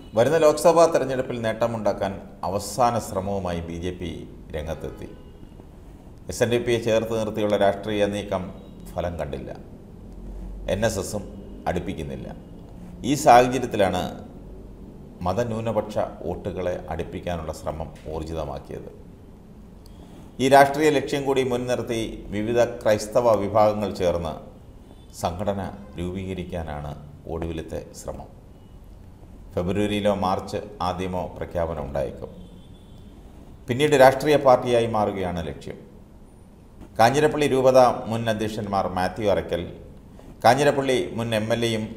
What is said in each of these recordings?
വരുന്ന ലോക്സഭാ തെരഞ്ഞെടുപ്പിൽ നേട്ടമുണ്ടാക്കാൻ അവസാന ശ്രമവുമായി ബി ജെ പി രംഗത്തെത്തി എസ് എൻ ഡി പിയെ ചേർത്ത് നിർത്തിയുള്ള രാഷ്ട്രീയ നീക്കം ഫലം കണ്ടില്ല എൻ എസ് എസും അടുപ്പിക്കുന്നില്ല ഈ സാഹചര്യത്തിലാണ് മതന്യൂനപക്ഷ വോട്ടുകളെ അടുപ്പിക്കാനുള്ള ശ്രമം ഊർജിതമാക്കിയത് ഈ രാഷ്ട്രീയ ലക്ഷ്യം കൂടി മുൻനിർത്തി വിവിധ ക്രൈസ്തവ വിഭാഗങ്ങൾ ചേർന്ന് സംഘടന രൂപീകരിക്കാനാണ് ഒടുവിലത്തെ ശ്രമം ഫെബ്രുവരിയിലോ മാർച്ച് ആദ്യമോ പ്രഖ്യാപനം ഉണ്ടായേക്കും പിന്നീട് രാഷ്ട്രീയ പാർട്ടിയായി മാറുകയാണ് ലക്ഷ്യം കാഞ്ഞിരപ്പള്ളി രൂപത മുൻ അധ്യക്ഷന്മാർ മാത്യു അറയ്ക്കൽ കാഞ്ഞിരപ്പള്ളി മുൻ എം എൽ എയും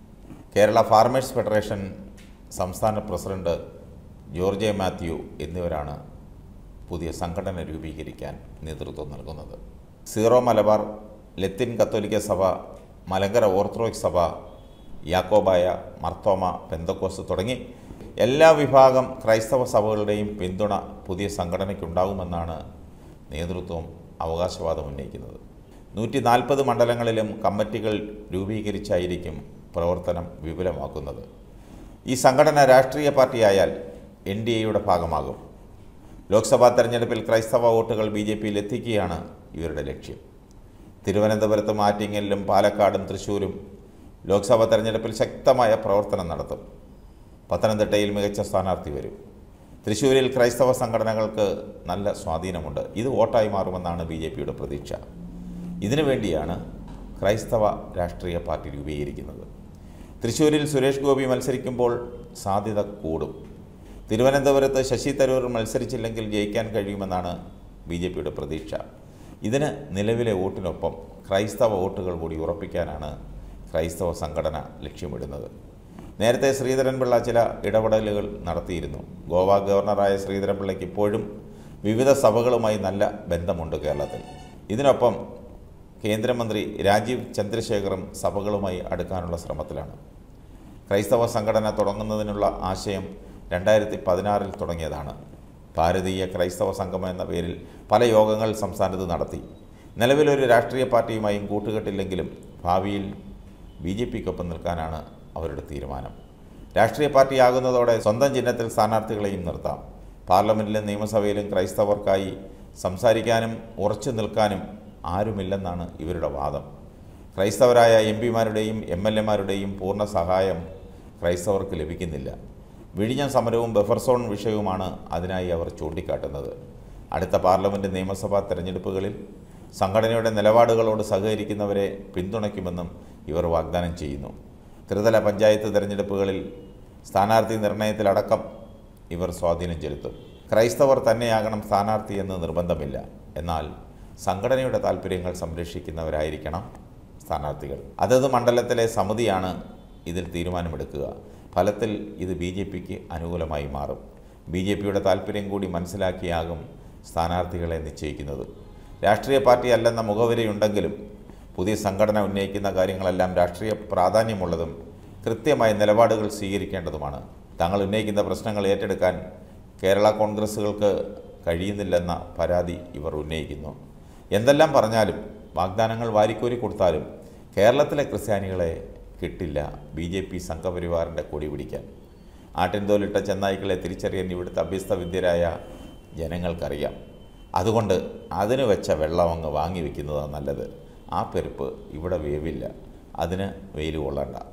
കേരള ഫാർമേഴ്സ് ഫെഡറേഷൻ സംസ്ഥാന പ്രസിഡന്റ് ജോർജ് എ മാത്യു എന്നിവരാണ് പുതിയ സംഘടന രൂപീകരിക്കാൻ നേതൃത്വം നൽകുന്നത് സീറോ മലബാർ ലത്തിൻ കത്തോലിക്ക സഭ മലങ്കര ഓർത്തഡോക്സ് സഭ യാക്കോബായ മർത്തോമ പെന്തക്കോസ് തുടങ്ങി എല്ലാ വിഭാഗം ക്രൈസ്തവ സഭകളുടെയും പിന്തുണ പുതിയ സംഘടനയ്ക്കുണ്ടാകുമെന്നാണ് നേതൃത്വം അവകാശവാദം ഉന്നയിക്കുന്നത് നൂറ്റി നാൽപ്പത് മണ്ഡലങ്ങളിലും കമ്മിറ്റികൾ രൂപീകരിച്ചായിരിക്കും പ്രവർത്തനം വിപുലമാക്കുന്നത് ഈ സംഘടന രാഷ്ട്രീയ പാർട്ടിയായാൽ എൻ ഡി എയുടെ ഭാഗമാകും ലോക്സഭാ തെരഞ്ഞെടുപ്പിൽ ക്രൈസ്തവ വോട്ടുകൾ ബി ജെ പിയിൽ എത്തിക്കുകയാണ് ഇവരുടെ ലക്ഷ്യം തിരുവനന്തപുരത്തും ആറ്റിങ്ങലിലും പാലക്കാടും തൃശ്ശൂരും ലോക്സഭാ തെരഞ്ഞെടുപ്പിൽ ശക്തമായ പ്രവർത്തനം നടത്തും പത്തനംതിട്ടയിൽ മികച്ച സ്ഥാനാർത്ഥി വരും തൃശ്ശൂരിൽ ക്രൈസ്തവ സംഘടനകൾക്ക് നല്ല സ്വാധീനമുണ്ട് ഇത് വോട്ടായി മാറുമെന്നാണ് ബി ജെ പിയുടെ പ്രതീക്ഷ ഇതിനു വേണ്ടിയാണ് ക്രൈസ്തവ രാഷ്ട്രീയ പാർട്ടി രൂപീകരിക്കുന്നത് തൃശ്ശൂരിൽ സുരേഷ് ഗോപി മത്സരിക്കുമ്പോൾ സാധ്യത കൂടും തിരുവനന്തപുരത്ത് ശശി തരൂർ മത്സരിച്ചില്ലെങ്കിൽ ജയിക്കാൻ കഴിയുമെന്നാണ് ബി ജെ പിയുടെ പ്രതീക്ഷ ഇതിന് നിലവിലെ വോട്ടിനൊപ്പം ക്രൈസ്തവ വോട്ടുകൾ കൂടി ഉറപ്പിക്കാനാണ് ക്രൈസ്തവ സംഘടന ലക്ഷ്യമിടുന്നത് നേരത്തെ ശ്രീധരൻപിള്ള ചില ഇടപെടലുകൾ നടത്തിയിരുന്നു ഗോവ ഗവർണറായ ശ്രീധരൻപിള്ളയ്ക്ക് ഇപ്പോഴും വിവിധ സഭകളുമായി നല്ല ബന്ധമുണ്ട് കേരളത്തിൽ ഇതിനൊപ്പം കേന്ദ്രമന്ത്രി രാജീവ് ചന്ദ്രശേഖറും സഭകളുമായി അടുക്കാനുള്ള ശ്രമത്തിലാണ് ക്രൈസ്തവ സംഘടന തുടങ്ങുന്നതിനുള്ള ആശയം രണ്ടായിരത്തി പതിനാറിൽ തുടങ്ങിയതാണ് ഭാരതീയ ക്രൈസ്തവ സംഗമം എന്ന പേരിൽ പല യോഗങ്ങൾ സംസ്ഥാനത്ത് നടത്തി നിലവിലൊരു രാഷ്ട്രീയ പാർട്ടിയുമായും കൂട്ടുകെട്ടില്ലെങ്കിലും ഭാവിയിൽ ബി ജെ പിക്കൊപ്പം നിൽക്കാനാണ് അവരുടെ തീരുമാനം രാഷ്ട്രീയ പാർട്ടിയാകുന്നതോടെ സ്വന്തം ചിഹ്നത്തിൽ സ്ഥാനാർത്ഥികളെയും നിർത്താം പാർലമെൻറ്റിലും നിയമസഭയിലും ക്രൈസ്തവർക്കായി സംസാരിക്കാനും ഉറച്ചു നിൽക്കാനും ആരുമില്ലെന്നാണ് ഇവരുടെ വാദം ക്രൈസ്തവരായ എം പിമാരുടെയും എം എൽ എമാരുടെയും പൂർണ്ണ സഹായം ക്രൈസ്തവർക്ക് ലഭിക്കുന്നില്ല വിഴിഞ്ഞം സമരവും ബഫർ സോൺ വിഷയവുമാണ് അതിനായി അവർ ചൂണ്ടിക്കാട്ടുന്നത് അടുത്ത പാർലമെൻറ്റ് നിയമസഭാ തെരഞ്ഞെടുപ്പുകളിൽ സംഘടനയുടെ നിലപാടുകളോട് സഹകരിക്കുന്നവരെ പിന്തുണയ്ക്കുമെന്നും ഇവർ വാഗ്ദാനം ചെയ്യുന്നു ത്രിതല പഞ്ചായത്ത് തെരഞ്ഞെടുപ്പുകളിൽ സ്ഥാനാർത്ഥി നിർണയത്തിലടക്കം ഇവർ സ്വാധീനം ചെലുത്തും ക്രൈസ്തവർ തന്നെയാകണം സ്ഥാനാർത്ഥി എന്ന് നിർബന്ധമില്ല എന്നാൽ സംഘടനയുടെ താല്പര്യങ്ങൾ സംരക്ഷിക്കുന്നവരായിരിക്കണം സ്ഥാനാർത്ഥികൾ അതത് മണ്ഡലത്തിലെ സമിതിയാണ് ഇതിൽ തീരുമാനമെടുക്കുക ഫലത്തിൽ ഇത് ബി ജെ പിക്ക് അനുകൂലമായി മാറും ബി ജെ പിയുടെ താല്പര്യം കൂടി മനസ്സിലാക്കിയാകും സ്ഥാനാർത്ഥികളെ നിശ്ചയിക്കുന്നത് രാഷ്ട്രീയ പാർട്ടി അല്ലെന്ന മുഖവരിയുണ്ടെങ്കിലും പുതിയ സംഘടന ഉന്നയിക്കുന്ന കാര്യങ്ങളെല്ലാം രാഷ്ട്രീയ പ്രാധാന്യമുള്ളതും കൃത്യമായ നിലപാടുകൾ സ്വീകരിക്കേണ്ടതുമാണ് തങ്ങൾ ഉന്നയിക്കുന്ന പ്രശ്നങ്ങൾ ഏറ്റെടുക്കാൻ കേരള കോൺഗ്രസ്സുകൾക്ക് കഴിയുന്നില്ലെന്ന പരാതി ഇവർ ഉന്നയിക്കുന്നു എന്തെല്ലാം പറഞ്ഞാലും വാഗ്ദാനങ്ങൾ വാരിക്കോരി കൊടുത്താലും കേരളത്തിലെ ക്രിസ്ത്യാനികളെ കിട്ടില്ല ബി ജെ പി സംഘപരിവാറിൻ്റെ കൊടി പിടിക്കാൻ ആട്ടിൻതോലിട്ട ചെന്നായ്ക്കളെ തിരിച്ചറിയാൻ ഇവിടുത്തെ അഭ്യസ്ത വിദ്യരായ ജനങ്ങൾക്കറിയാം അതുകൊണ്ട് അതിന് വെച്ച വെള്ളം അങ്ങ് വാങ്ങി വെക്കുന്നതാണ് നല്ലത് ആ പെരുപ്പ് ഇവിടെ വേവില്ല അതിന് വെയിൽ കൊള്ളണ്ട